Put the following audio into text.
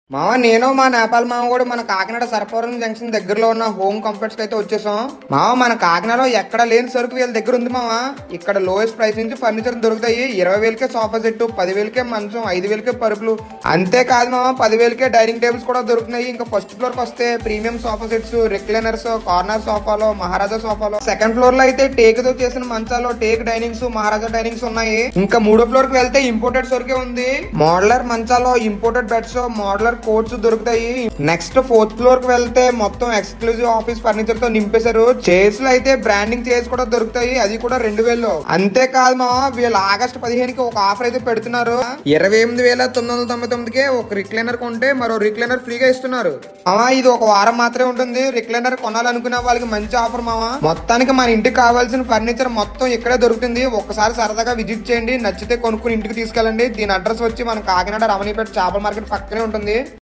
మామ నేను మా నేపాల్ మామ కూడా మన కాకినాడ సర్పవరం జంక్షన్ దగ్గరలో ఉన్న హోమ్ కంఫర్ట్స్ అయితే వచ్చేసాం మామ మన కాకినాడలో ఎక్కడ లేని సరుకు వీళ్ళ దగ్గర ఉంది మామ ఇక్కడ లోయెస్ట్ ప్రైస్ నుంచి ఫర్నిచర్ దొరుకుతాయి ఇరవై వేలకే సోఫా సెట్ పదివేలకే మంచం ఐదు వేలకే పరుపులు అంతేకాదు మామ పదివేలకే డైనింగ్ టేబుల్స్ కూడా దొరుకుతున్నాయి ఇంకా ఫస్ట్ ఫ్లోర్ కి వస్తే premium sofa sets recliners corner సోఫాలో మహారాజా సోఫాలో సెకండ్ ఫ్లోర్ లో అయితే టేక్ తో చేసిన మంచాలు టేక్ డైనింగ్స్ మహారాజా డైనింగ్స్ ఉన్నాయి ఇంకా మూడో ఫ్లోర్ కి వెళ్తే ఇంపోర్టెడ్ సరుకే ఉంది మోడలర్ మంచాలో ఇంపోర్టెడ్ బెడ్స్ మోడలర్ కోట్స్ దొరుకుతాయి నెక్స్ట్ ఫోర్త్ ఫ్లోర్ కి వెళ్తే మొత్తం ఎక్స్క్లూజివ్ ఆఫీస్ ఫర్నిచర్ తో నింపేశారు చైర్స్ లో అయితే బ్రాండింగ్ చైర్స్ కూడా దొరుకుతాయి అది కూడా రెండు వేలు అంతేకాదు మా వీళ్ళు ఆగస్ట్ పదిహేనుకి ఒక ఆఫర్ అయితే పెడుతున్నారు ఇరవై ఎనిమిది వేల తొమ్మిది వందల తొంభై తొమ్మిదికే ఒక రిక్లైనర్ కొంటే మరో రిక్లైనర్ ఫ్రీగా ఇస్తున్నారు మావా ఇది ఒక వారం మాత్రమే ఉంటుంది రిక్లైనర్ కొనాలనుకునే వాళ్ళకి మంచి ఆఫర్ మావా మొత్తానికి మన ఇంటికి కావాల్సిన ఫర్నిచర్ మొత్తం ఇక్కడే దొరుకుతుంది ఒక్కసారి సరదాగా విజిట్ చేయండి నచ్చితే కొనుక్కుని ఇంటికి తీసుకెళ్ళండి దీని అడ్రస్ వచ్చి మన కాకినాడ రమణీపేట చేపల మార్కెట్ పక్కనే ఉంటుంది